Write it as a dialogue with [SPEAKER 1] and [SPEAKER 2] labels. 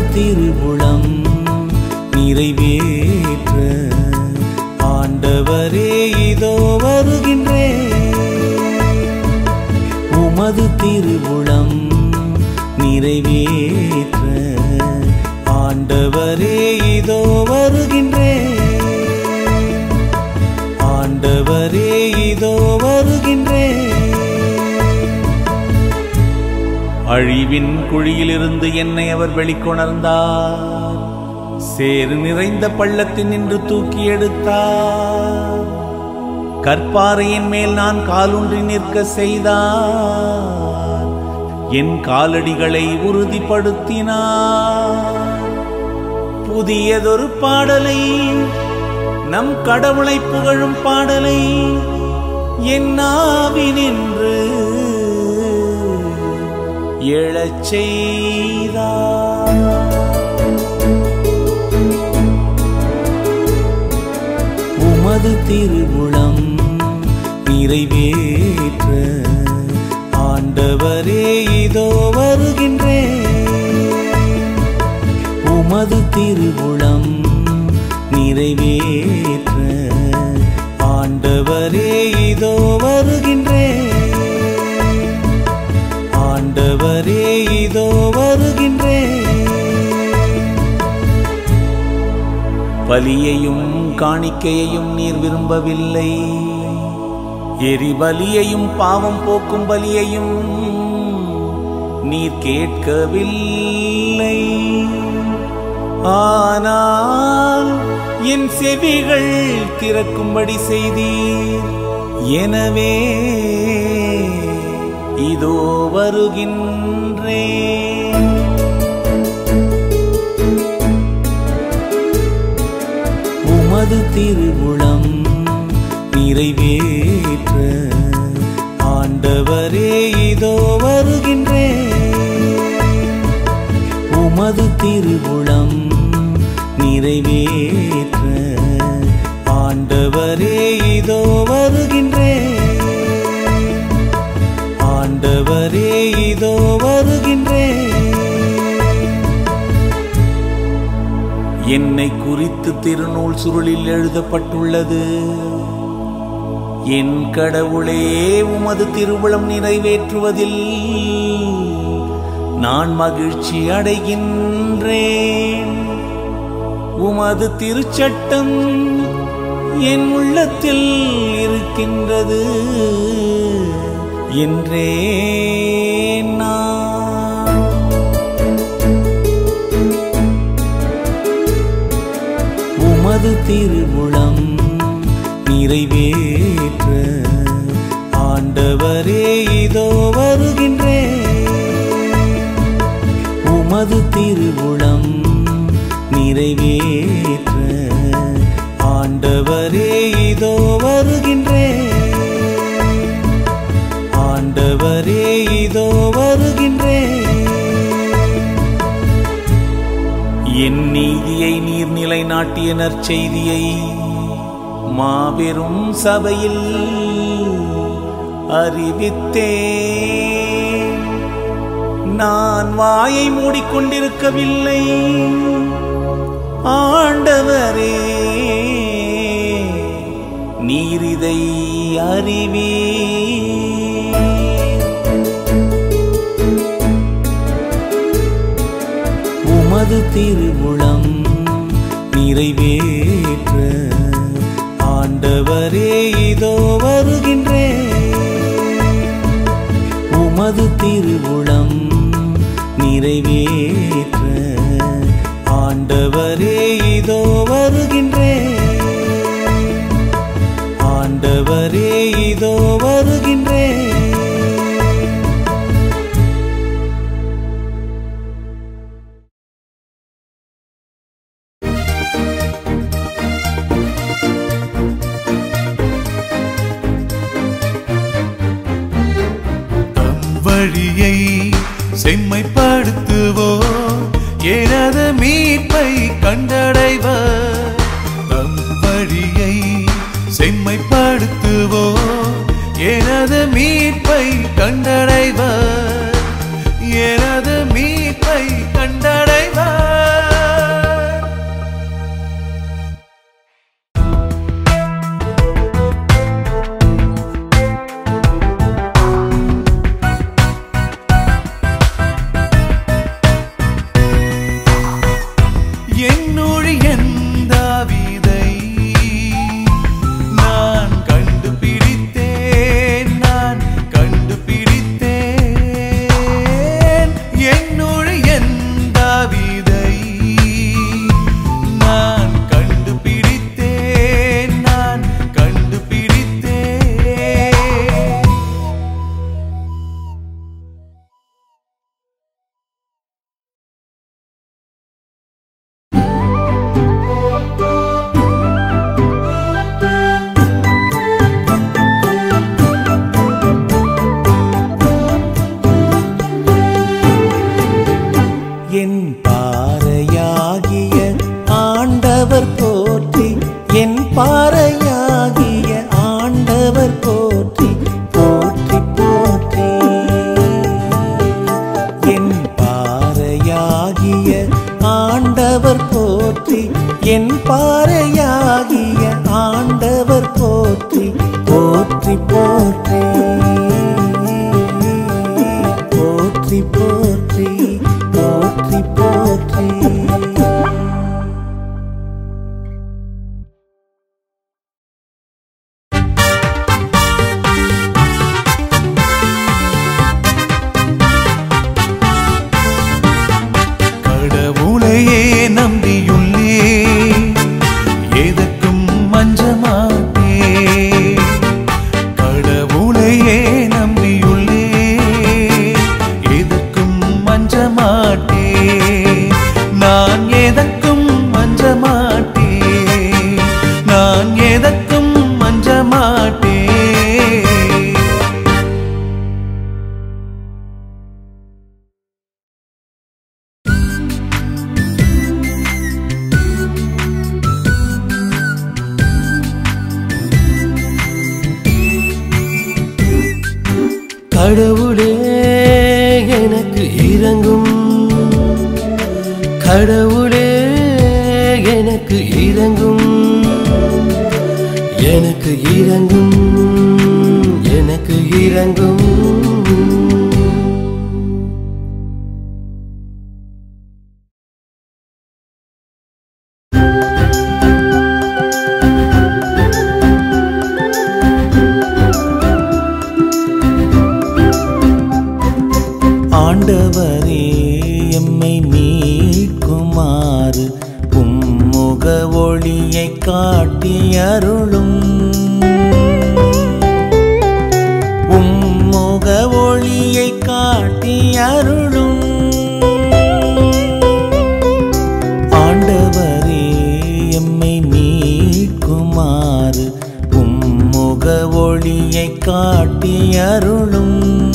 [SPEAKER 1] திருவுளம் நிறைவேற்ற ஆண்டவரே இதோ வருகின்றேன் உமது திருவுளம் நிறைவேற்ற ஆண்டவரே இதோ வருகின்றேன் ஆண்டவரே இதோ வருகின்றேன் அழிவின் குழியிலிருந்து என்னை அவர் வெளிக்கொணர்ந்தார் சேறு நிறைந்த பள்ளத்தின் நின்று தூக்கி எடுத்தார் கற்பாறையின் மேல் நான் காலூன்றி நிற்க செய்தார் என் காலடிகளை உறுதிப்படுத்தினார் புதியதொரு பாடலை நம் கடவுளை புகழும் பாடலை என் நாவினின்று எழச் செய்தார் உமது திருவுளம் நிறைவேற்ற ஆண்டவரே இதோ வருகின்றேன் உமது திருவுளம் நிறைவேற்ற ஆண்டவரே இதோ வருகின்றேன் ஆண்டவரே இதோ வருகின்றேன் பலியையும் காணிக்கையையும் நீர் விரும்பவில்லை எரிபலியையும் பாவம் போக்கும் பலியையும் நீர் கேட்கவில்லை ஆனால் என் செவிகள் திறக்கும்படி செய்தீர் எனவே இதோ வருகின்றேன் உமது திருவுளம் நிறைவேற்ற ஆண்டவரே இதோ வருகின்றேன் உமது திருவுளம் நிறைவேற்ற ஆண்டவரே இதோ வருகின்றேன் ஆண்டவரே இதோ வருகின்றேன் என்னை குறித்து திருநூல் சுருளில் எழுதப்பட்டுள்ளது என் கடவுளே உமது திருவுளம் நிறைவேற்றுவதில் நான் மகிழ்ச்சி அடைகின்றேன் உமது திருச்சட்டம் என் உள்ளத்தில் இருக்கின்றது என்றே நான் உமது திருவுளம் நிறைவேற்ற ஆண்டவரே இதோ வருகின்றேன் உமது திருவுளம் நிறைவேற்ற ஆண்டவரே இதோ வருகின்றேன் ஆண்டவரே இதோ வருகின்றேன் என் நீதியை நீர் நிலைநாட்டிய நற்செய்தியை மாபெரும் சபையில் அறிவித்தே நான் வாயை மூடிக்கொண்டிருக்கவில்லை ஆண்டவரே நீர் இதை அறிவீ உமது திருவுளம் நிறைவேற்ற ஆண்டவரே இதோ வருகின்றேன் உமது திருவுளம் நிறைவேற்ற ஆண்டவரே இதோ வருகின்றேன் ஆண்டவரே இதோ வருகின்றேன்
[SPEAKER 2] தம் வழியை செம்மைப்படுத்துவோ எனது மீட்பை கண்டடைவர் தம் வழியை செம்மைப்படுத்துவோ எனது மீட்பை கண்டடைவர் எனது மீட்பை கண்டடைவர்
[SPEAKER 1] போற்றி என் பாறையாகிய ஆண்டவர் போற்றி போற்றி போற்றி போற்றி போற்றி போற்றி போற்றி
[SPEAKER 2] கடவுளையே நம்பியுள்ளே எதற்கும் மஞ்ச மாட்டே கடவுளையே நம்பியுள்ளே எதற்கும் மஞ்ச மாட்டே நான் எதற்கும் மஞ்ச மாட்டே நான் எதற்கும் மஞ்ச மாட்டே
[SPEAKER 3] கடவுளே எனக்கு இறங்கும் கடவுளே எனக்கு இறங்கும் எனக்கு இறங்கும் எனக்கு இறங்கும்
[SPEAKER 1] ஆண்டவரே எம்மை மீட்குமாறு உம்முக ஒளியை காட்டி அருளும் உம்முக ஒளியை காட்டி அருளும் ஆண்டவரே எம்மை மீட்குமாறு உம்முக ஒளியை காட்டி அருளும்